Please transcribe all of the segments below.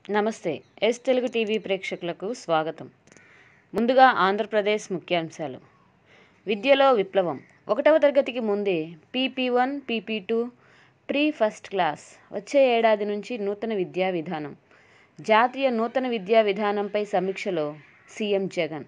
నమస్తే yes Telugu TV ప్రేక్షకులకు స్వాగతం ముందుగా ఆంధ్రప్రదేశ్ ముఖ్యాంశాలు విద్యలో విప్లవం ఒకటవ తరగతికి ముందే PP one PP two pre first class వచ్చే ఏడాది నుంచి నూతన విద్యా విధానం జాతీయ నూతన విద్యా విధానంపై సమీక్షలో CM Jagan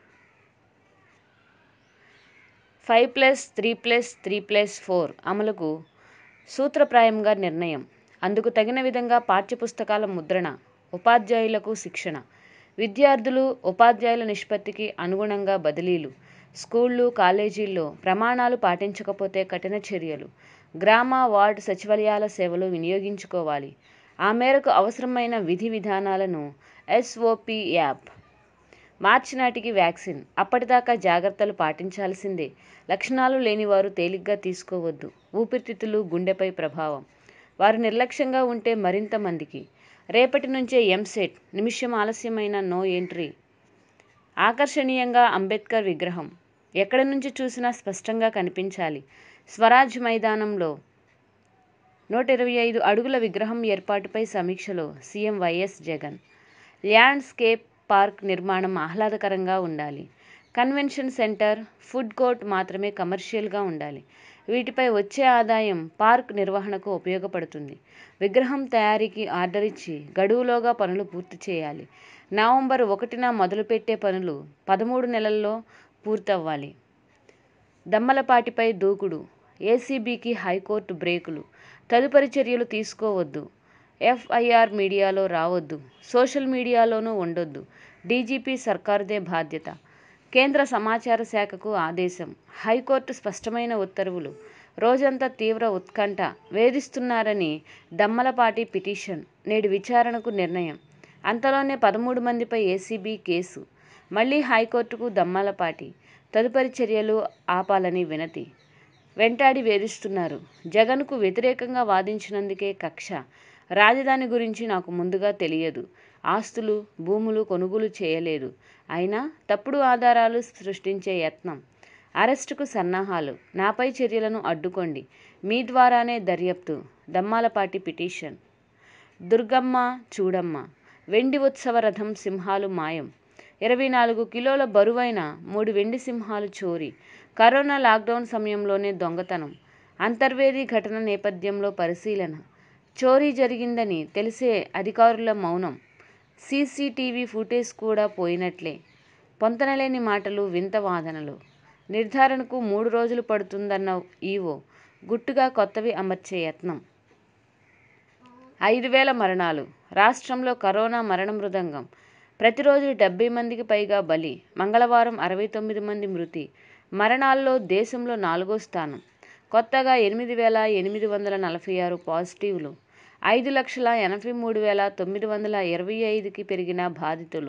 five plus three plus three plus four అమలుకు సూత్రప్రాయంగా నిర్ణయం అందుకు తగిన విధంగా పాఠ్యపుస్తకాల ముద్రణ ఉపాధ్యాయులకు శిక్షణ విద్యార్థులు ఉపాధ్యాయుల నిష్పత్తికి అనుగుణంగా బదిలీలు స్కూళ్ళు కాలేజీల్లో ప్రమాణాలు పాటించకపోతే కఠిన చర్యలు గ్రామ వార్డు సచివాలయాల సేవలు వినియోగించుకోవాలి ఆ మేరకు అవసరమైన విధి విధానాలను ఎస్ఓపి యాప్ మార్చి నాటికి వ్యాక్సిన్ అప్పటిదాకా జాగ్రత్తలు పాటించాల్సిందే లక్షణాలు లేనివారు తేలిగ్గా తీసుకోవద్దు ఊపిరితిత్తులు గుండెపై ప్రభావం వారు నిర్లక్ష్యంగా ఉంటే మరింత మందికి రేపటి నుంచే ఎంసెట్ నిమిషం ఆలస్యమైన నో ఎంట్రీ ఆకర్షణీయంగా అంబేద్కర్ విగ్రహం ఎక్కడి నుంచి చూసినా స్పష్టంగా కనిపించాలి స్వరాజ్ మైదానంలో నూట ఇరవై ఐదు అడుగుల విగ్రహం ఏర్పాటుపై సమీక్షలో CM YS Jagan landscape park నిర్మాణం ఆహ్లాదకరంగా ఉండాలి కన్వెన్షన్ సెంటర్ ఫుడ్ కోర్ట్ మాత్రమే కమర్షియల్గా ఉండాలి వీటిపై వచ్చే ఆదాయం పార్క్ నిర్వహణకు ఉపయోగపడుతుంది విగ్రహం తయారీకి ఆర్డర్ ఇచ్చి గడువులోగా పనులు పూర్తి చేయాలి నవంబర్ ఒకటిన మొదలుపెట్టే పనులు పదమూడు నెలల్లో పూర్తవ్వాలి దమ్మలపాటిపై దూకుడు ఏసీబీకి హైకోర్టు బ్రేకులు తదుపరి చర్యలు తీసుకోవద్దు ఎఫ్ఐఆర్ మీడియాలో రావద్దు సోషల్ మీడియాలోనూ ఉండొద్దు డీజీపీ సర్కారుదే బాధ్యత కేంద్ర సమాచార శాఖకు ఆదేశం హైకోర్టు స్పష్టమైన ఉత్తర్వులు రోజంతా తీవ్ర ఉత్కంఠ వేధిస్తున్నారని దమ్మలపాటి పిటిషన్ నేడు విచారణకు నిర్ణయం అంతలోనే పదమూడు మందిపై ఏసీబీ కేసు మళ్లీ హైకోర్టుకు దమ్మలపాటి తదుపరి చర్యలు ఆపాలని వినతి వెంటాడి వేధిస్తున్నారు జగన్కు వ్యతిరేకంగా వాదించినందుకే కక్ష రాజధాని గురించి నాకు ముందుగా తెలియదు ఆస్తులు భూములు కొనుగోలు చేయలేదు అయినా తప్పుడు ఆధారాలు సృష్టించే యత్నం అరెస్టుకు సన్నాహాలు నాపై చర్యలను అడ్డుకోండి మీ ద్వారానే దర్యాప్తు దమ్మాలపాటి పిటిషన్ దుర్గమ్మ చూడమ్మ వెండి ఉత్సవ రథం సింహాలు మాయం ఇరవై నాలుగు కిలోల బరువైన మూడు వెండి సింహాలు చోరీ కరోనా లాక్డౌన్ సమయంలోనే దొంగతనం అంతర్వేది ఘటన నేపథ్యంలో పరిశీలన చోరీ జరిగిందని తెలిసే అధికారుల మౌనం సీసీటీవీ ఫుటేజ్ కూడా పోయినట్లే పొంతనలేని మాటలు వింత వాదనలు నిర్ధారణకు మూడు రోజులు పడుతుందన్న ఈవో గుట్టుగా కొత్తవి అమర్చే యత్నం ఐదు వేల మరణాలు రాష్ట్రంలో కరోనా మరణ మృదంగం ప్రతిరోజు డెబ్బై మందికి పైగా బలి మంగళవారం అరవై తొమ్మిది మంది మృతి మరణాల్లో దేశంలో నాలుగో స్థానం కొత్తగా ఎనిమిది వేల ఎనిమిది వందల నలభై ఆరు పాజిటివ్లు ఐదు లక్షల ఎనభై మూడు వేల తొమ్మిది వందల ఇరవై ఐదుకి పెరిగిన బాధితులు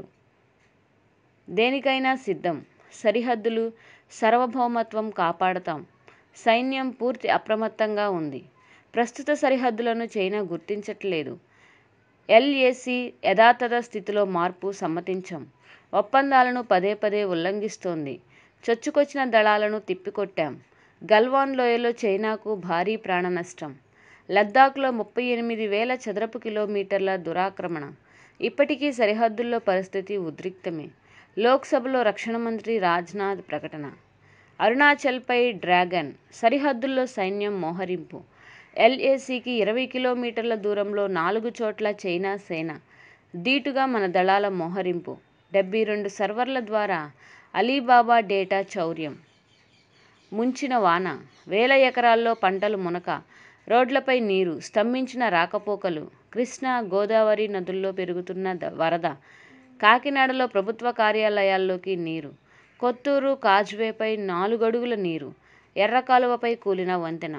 దేనికైనా సిద్ధం సరిహద్దులు సార్వభౌమత్వం కాపాడతాం సైన్యం పూర్తి అప్రమత్తంగా ఉంది ప్రస్తుత సరిహద్దులను చైనా గుర్తించట్లేదు ఎల్ఏసీ యథాతథ స్థితిలో మార్పు సమ్మతించం ఒప్పందాలను పదే పదే ఉల్లంఘిస్తోంది చొచ్చుకొచ్చిన దళాలను తిప్పికొట్టాం గల్వాన్ లోయలో చైనాకు భారీ ప్రాణ నష్టం లద్దాఖ్లో ముప్పై ఎనిమిది వేల చదరపు కిలోమీటర్ల దురాక్రమణ ఇప్పటికీ సరిహద్దుల్లో పరిస్థితి ఉద్రిక్తమే లోక్సభలో రక్షణ మంత్రి రాజ్నాథ్ ప్రకటన అరుణాచల్పై డ్రాగన్ సరిహద్దుల్లో సైన్యం మోహరింపు ఎల్ఏసీకి ఇరవై కిలోమీటర్ల దూరంలో నాలుగు చోట్ల చైనా సేన దీటుగా మన దళాల మోహరింపు డెబ్బై రెండు సర్వర్ల ద్వారా అలీబాబా డేటా చౌర్యం ముంచిన వాన వేల ఎకరాల్లో పంటలు మునక రోడ్లపై నీరు స్తంభించిన రాకపోకలు కృష్ణా గోదావరి నదుల్లో పెరుగుతున్న వరద కాకినాడలో ప్రభుత్వ కార్యాలయాల్లోకి నీరు కొత్తూరు కాజ్వేపై నాలుగడుగుల నీరు ఎర్రకాలువపై కూలిన వంతెన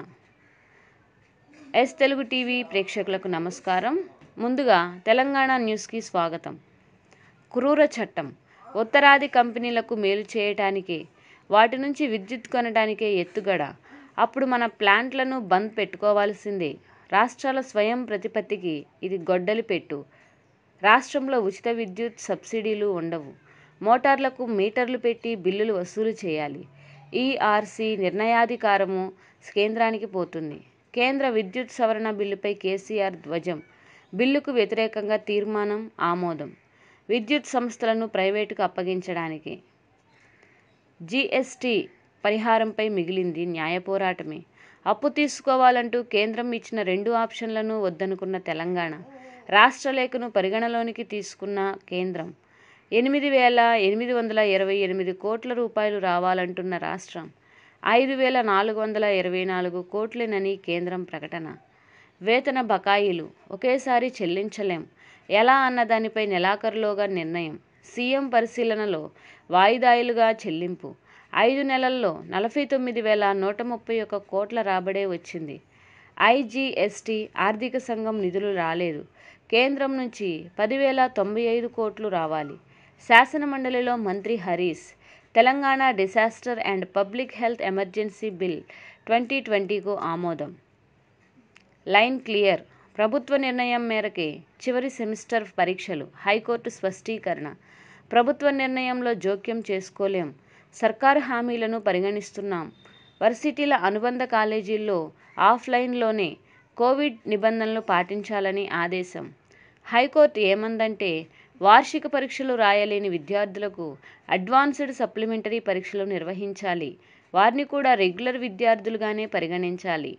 ఎస్ తెలుగు టీవీ ప్రేక్షకులకు నమస్కారం ముందుగా తెలంగాణ న్యూస్కి స్వాగతం క్రూర చట్టం ఉత్తరాది కంపెనీలకు మేలు చేయటానికే వాటి నుంచి విద్యుత్ కొనడానికే ఎత్తుగడ అప్పుడు మన ప్లాంట్లను బంద్ పెట్టుకోవాల్సిందే రాష్ట్రాల స్వయం ప్రతిపత్తికి ఇది గొడ్డలి పెట్టు రాష్ట్రంలో ఉచిత విద్యుత్ సబ్సిడీలు ఉండవు మోటార్లకు మీటర్లు పెట్టి బిల్లులు వసూలు చేయాలి ఈఆర్సీ నిర్ణయాధికారము కేంద్రానికి పోతుంది కేంద్ర విద్యుత్ సవరణ బిల్లుపై కేసీఆర్ ధ్వజం బిల్లుకు వ్యతిరేకంగా తీర్మానం ఆమోదం విద్యుత్ సంస్థలను ప్రైవేటుకు అప్పగించడానికి జీఎస్టీ పరిహారంపై మిగిలింది న్యాయ పోరాటమే అప్పు తీసుకోవాలంటూ కేంద్రం ఇచ్చిన రెండు ఆప్షన్లను వద్దనుకున్న తెలంగాణ రాష్ట్ర లేఖను పరిగణలోనికి తీసుకున్న కేంద్రం ఎనిమిది వేల ఎనిమిది వందల ఇరవై ఎనిమిది కోట్ల రూపాయలు రావాలంటున్న రాష్ట్రం ఐదు వేల నాలుగు వందల ఇరవై నాలుగు కోట్లేనని కేంద్రం ప్రకటన వేతన బకాయిలు ఒకేసారి చెల్లించలేం ఎలా అన్న దానిపై నెలాఖరులోగా నిర్ణయం సీఎం పరిశీలనలో వాయిదాయిలుగా చెల్లింపు ఐదు నెలల్లో నలభై తొమ్మిది వేల నూట ముప్పై ఒక్క కోట్ల రాబడే వచ్చింది ఐజీఎస్టీ ఆర్థిక సంఘం నిధులు రాలేదు కేంద్రం నుంచి పదివేల తొంభై ఐదు కోట్లు రావాలి శాసనమండలిలో మంత్రి Harish Telangana disaster and public health emergency bill twenty ట్వంటీకు ఆమోదం లైన్ క్లియర్ ప్రభుత్వ నిర్ణయం మేరకే చివరి సెమిస్టర్ పరీక్షలు హైకోర్టు స్పష్టీకరణ ప్రభుత్వ నిర్ణయంలో జోక్యం చేసుకోలేం సర్కారు హామీలను పరిగణిస్తున్నాం వర్సిటీల అనుబంధ కాలేజీల్లో ఆఫ్లైన్లోనే కోవిడ్ నిబంధనలు పాటించాలని ఆదేశం హైకోర్టు ఏమందంటే వార్షిక పరీక్షలు రాయలేని విద్యార్థులకు అడ్వాన్స్డ్ సప్లిమెంటరీ పరీక్షలు నిర్వహించాలి వారిని కూడా రెగ్యులర్ విద్యార్థులుగానే పరిగణించాలి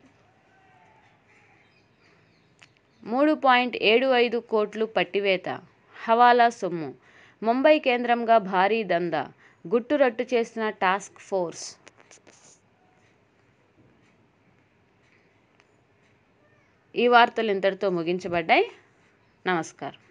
మూడు పాయింట్ ఏడు ఐదు కోట్లు పట్టివేత హవాలా సొమ్ము ముంబై కేంద్రంగా భారీ దందా గుట్టురట్టు చేసిన టాస్క్ ఫోర్స్ ఈ వార్తలు ఇంతటితో ముగించబడ్డాయి నమస్కారం